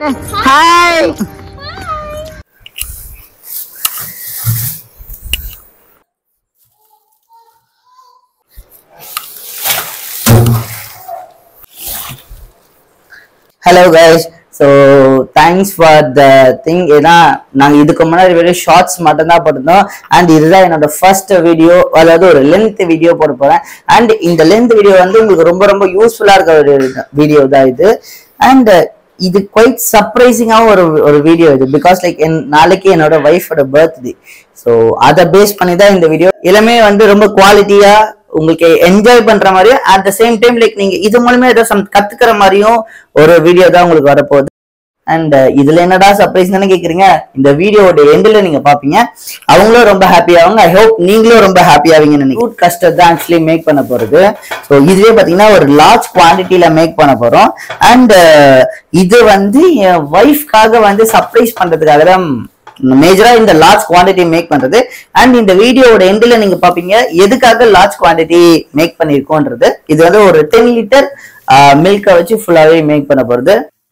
hi hello guys so thanks for the thing ஏன்னா நாங்கள் இதுக்கு முன்னாடி வீடியோ ஷார்ட்ஸ் மட்டும்தான் போட்டிருந்தோம் அண்ட் இதுதான் என்னோட ஃபர்ஸ்ட் வீடியோ அதாவது ஒரு லென்த் வீடியோ போட போகிறேன் அண்ட் இந்த லென்த் வீடியோ வந்து உங்களுக்கு ரொம்ப ரொம்ப யூஸ்ஃபுல்லாக இருக்க ஒரு வீடியோ தான் இது அண்ட் இது குவைட் சர்ப்ரைசிங்காகவும் ஒரு ஒரு வீடியோ இது பிகாஸ் லைக் என் நாளைக்கு என்னோட ஒய்ஃபோட பர்த்டே ஸோ அதை பேஸ் பண்ணி தான் இந்த வீடியோ எல்லாமே வந்து ரொம்ப குவாலிட்டியா உங்களுக்கு என்ஜாய் பண்ற மாதிரியும் at the same time like நீங்க இது மூலமா ஏதோ சம் கத்துக்கிற மாதிரியும் ஒரு வீடியோ தான் உங்களுக்கு வரப்போகுது அண்ட் இதுல என்னடா சர்ப்ரைஸ் தானே கேக்குறீங்க இந்த வீடியோட எண்ட்ல நீங்க பாப்பீங்க அவங்களும் ரொம்ப ஹாப்பி ஆவாங்க ஐ ஹோப் நீங்களும் ரொம்ப ஹாப்பி ஆவீங்கன்னு நினைக்கிறேன் ஃப்ரூட் கஸ்டர்ட் தான் ஆக்சுவலி மேக் பண்ண போறது ஸோ இதுவே பாத்தீங்கன்னா ஒரு லார்ஜ் குவான்டிட்டியில மேக் பண்ண போறோம் அண்ட் இது வந்து என் ஒய்ஃப்காக வந்து சர்ப்ரைஸ் பண்றதுக்காக தான் மேஜரா இந்த லார்ஜ் குவாண்டிட்டி மேக் பண்றது அண்ட் இந்த வீடியோவோட எண்டில் நீங்க பாப்பீங்க எதுக்காக லார்ஜ் குவாண்டிட்டி மேக் பண்ணிருக்கோன்றது இது வந்து ஒரு டென் லிட்டர் மில்கை வச்சு ஃபுல்லாவே மேக் பண்ண போறது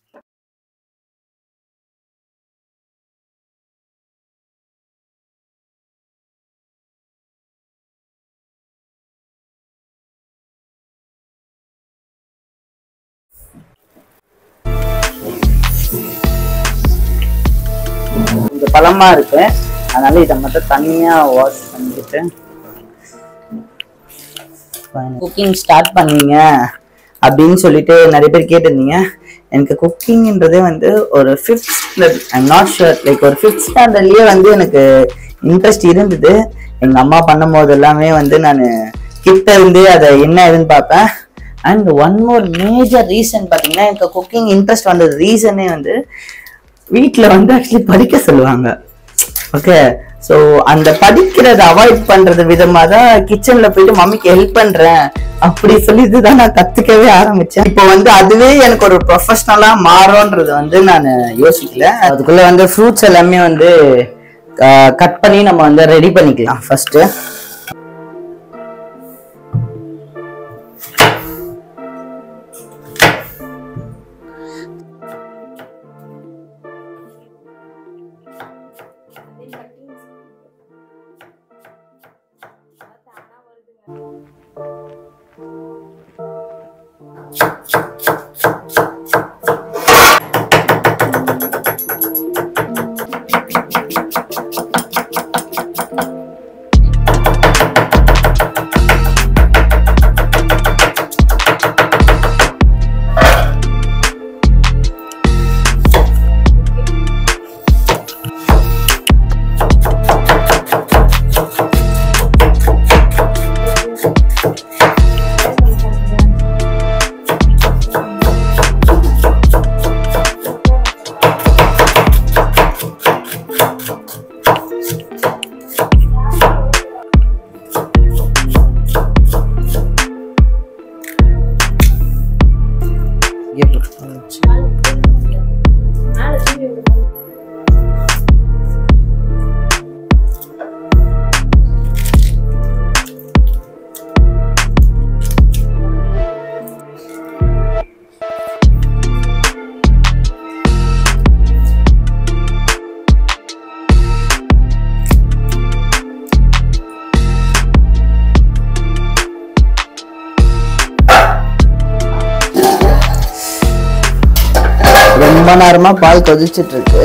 கொஞ்சம் பழமா இருக்கு அதனால இதை மட்டும் தனியா வாஷ் பண்ணிட்டு குக்கிங் ஸ்டார்ட் பண்ணுவீங்க அப்படின்னு சொல்லிட்டு நிறைய பேர் கேட்டிருந்தீங்க எனக்கு குக்கிங்ன்றதே வந்து ஒரு fifth I'm not sure like ஒரு ஃபிஃப்த் ஸ்டாண்டர்ட்லயே வந்து எனக்கு இன்ட்ரெஸ்ட் இருந்தது எங்க அம்மா பண்ணும் போது எல்லாமே வந்து நான் கிட்ட இருந்து அதை என்ன ஏதுன்னு பார்ப்பேன் and one more major reason பார்த்தீங்கன்னா எனக்கு குக்கிங் இன்ட்ரெஸ்ட் வந்தது ரீசனே வந்து வீட்டில் வந்து ஆக்சுவலி படிக்க சொல்லுவாங்க ஓகே ஸோ அந்த படிக்கிறத அவாய்ட் பண்றது விதமா தான் கிச்சன்ல போயிட்டு மம்மிக்கு ஹெல்ப் பண்றேன் அப்படி சொல்லிட்டு தான் நான் கத்துக்கவே ஆரம்பிச்சேன் இப்போ வந்து அதுவே எனக்கு ஒரு ப்ரொஃபஷனலா மாறும்ன்றது வந்து நான் யோசிக்கல அதுக்குள்ள வந்து ஃப்ரூட்ஸ் எல்லாமே வந்து கட் பண்ணி நம்ம வந்து ரெடி பண்ணிக்கலாம் ஃபர்ஸ்ட் ரொம்ப நேரமா பால் கொதிச்சிட்டு இருக்கு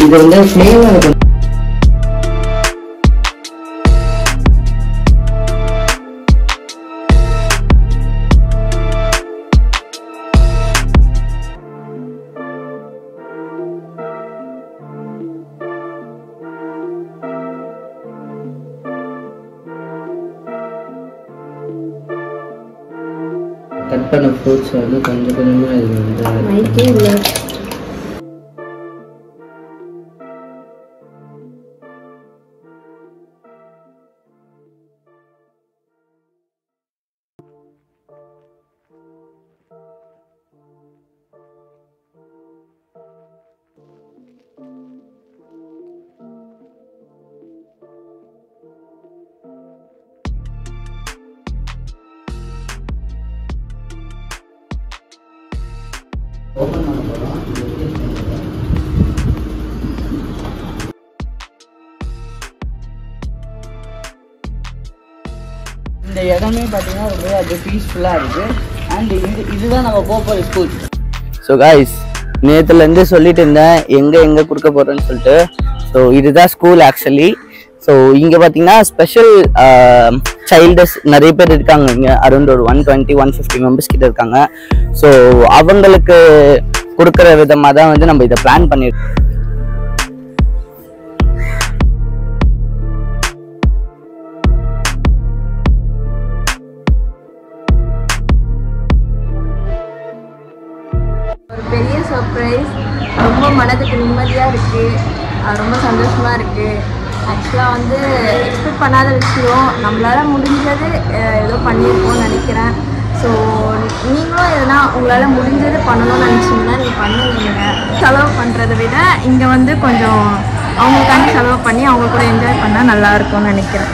இது வந்து ஃப்ளேவர் கட் பண்ண ஃப்ரூட்ஸ் வந்து கொஞ்சம் கொஞ்சமாக இது வந்து மைக்கே இல்லை ஓப்பன் பண்ண போகிறோம் இந்த இடமே பார்த்தீங்கன்னா ரொம்ப அப்படியே பீஸ்ஃபுல்லாக இருக்குது அண்ட் இது இதுதான் நம்ம போக போகிற ஸ்கூல் ஸோ காய்ஸ் நேற்றுலேருந்து சொல்லிட்டு இருந்தேன் எங்கே எங்கே கொடுக்க போகிறேன்னு சொல்லிட்டு ஸோ இதுதான் ஸ்கூல் ஆக்சுவலி ஸோ இங்கே பார்த்தீங்கன்னா ஸ்பெஷல் சைல்டஸ் நிறைய பேர் இருக்காங்க இங்கே அரௌண்ட் ஒரு one twenty one fifty members கிட்ட இருக்காங்க ஸோ அவங்களுக்கு கொடுக்குற விதமாக தான் வந்து நம்ம இதை பிளான் பண்ணியிருக்கோம் ஒரு பெரிய சர்ப்ரைஸ் ரொம்ப மனதுக்கு நிம்மதியாக இருக்குது ரொம்ப சந்தோஷமாக இருக்குது ஆக்சுவலாக வந்து எக்ஸ்பெக்ட் பண்ணாத விஷயம் நம்மளால் முடிஞ்சது அஹ், ஏதோ பண்ணியிருக்கோம்னு நினைக்கிறேன் ஸோ நீங்களும் எதனா உங்களால் முடிஞ்சது பண்ணணும்னு நினச்சிங்கன்னா நீங்கள் பண்ணுவீங்க செலவு பண்ணுறதை விட இங்கே வந்து கொஞ்சம் அவங்களுக்காண்டி செலவு பண்ணி அவங்க கூட என்ஜாய் பண்ணால் நல்லா இருக்கும்னு நினைக்கிறேன்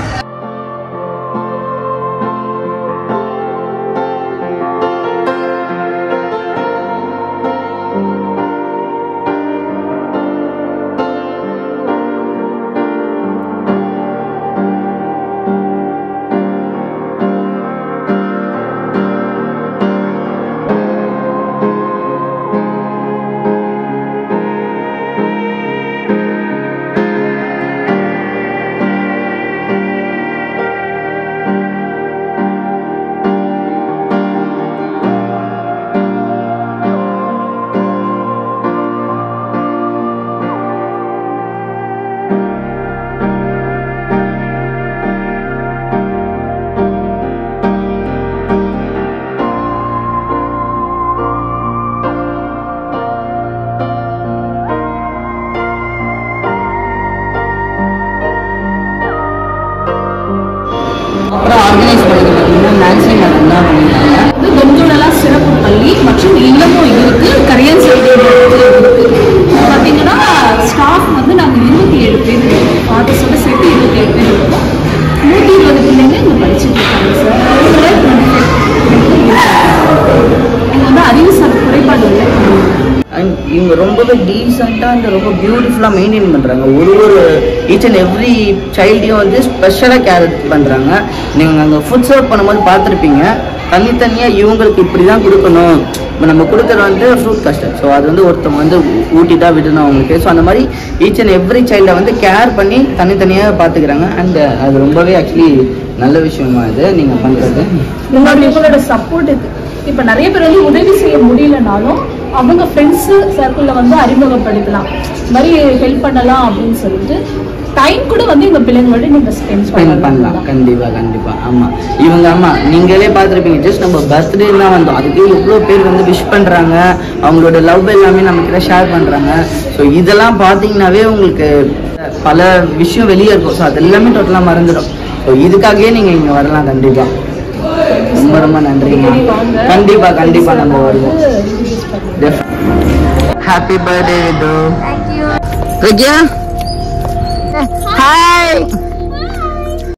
அப்புறம் ஆர்கனைஸ் பண்ணிட்டு பார்த்தீங்கன்னா மேக்ஸிமம் மேடம் தான் பண்ணியிருக்காங்க வந்து தொந்தோடலா சிறப்பு பள்ளி மற்றும் இல்லமும் இருக்கு கரையன் சைடு இருக்கு பார்த்தீங்கன்னா ஸ்டாஃப் வந்து நாங்கள் இருபத்தி ஏழு பேர் இருக்கோம் ஃபாதர்ஸோட சேர்த்து இருபத்தி ஏழு பேர் இருக்கோம் நூற்றி இருபது பிள்ளைங்க இங்கே படிச்சுட்டு இருக்காங்க சார் அவங்களே இங்கே வந்து அறிவு சார் குறைபாடு இல்லை அண்ட் இவங்க ரொம்பவே டீசெண்டாக அந்த ரொம்ப பியூட்டிஃபுல்லாக மெயின்டைன் பண்ணுறாங்க ஒரு ஒரு ஈச் அண்ட் எவ்ரி சைல்டையும் வந்து ஸ்பெஷலாக கேர் பண்ணுறாங்க நீங்கள் அங்கே ஃபுட் சர்வ் பண்ணும்போது பார்த்துருப்பீங்க தனித்தனியாக இவங்களுக்கு இப்படி தான் கொடுக்கணும் இப்போ நம்ம கொடுக்குறது வந்து ஃப்ரூட் கஸ்டர்ட் ஸோ அது வந்து ஒருத்தவங்க வந்து ஊ- ஊட்டி தான் விடணும் அவங்களுக்கு ஸோ அந்த மாதிரி ஈச் அண்ட் எவ்ரி சைல்டை வந்து கேர் பண்ணி தனித்தனியாக பார்த்துக்கிறாங்க அண்ட் அது ரொம்பவே ஆக்சுவலி நல்ல விஷயமா இது நீங்கள் பண்ணுறது உங்களோட இவங்களோட சப்போர்ட் இருக்கு இப்போ நிறைய பேர் வந்து உதவி செய்ய முடியலனாலும் அவங்க ஃப்ரெண்ட்ஸ் சர்க்கிளில் வந்து அறிமுகப்படுத்தலாம் இந்த மாதிரி ஹெல்ப் பண்ணலாம் அப்படின்னு சொல்லிட்டு டைம் கூட வந்து எங்கள் பிள்ளைங்களோட நீங்கள் ஸ்பெண்ட் ஸ்பெண்ட் பண்ணலாம் கண்டிப்பா கண்டிப்பா ஆமா இவங்க ஆமா நீங்களே பார்த்துருப்பீங்க ஜஸ்ட் நம்ம பர்த்டே தான் வந்தோம் அதுக்கு எவ்வளோ பேர் வந்து விஷ் பண்றாங்க அவங்களோட லவ் எல்லாமே நம்ம கிட்ட ஷேர் பண்றாங்க ஸோ இதெல்லாம் பார்த்தீங்கன்னாவே உங்களுக்கு பல விஷயம் வெளியே இருக்கும் ஸோ அது எல்லாமே டோட்டலாக மறந்துடும் ஸோ இதுக்காகவே நீங்க இங்க வரலாம் கண்டிப்பா ரொம்ப ரொம்ப நன்றிங்க கண்டிப்பா கண்டிப்பா நம்ம வருவோம் happy birthday Vidhu thank you Pragya hi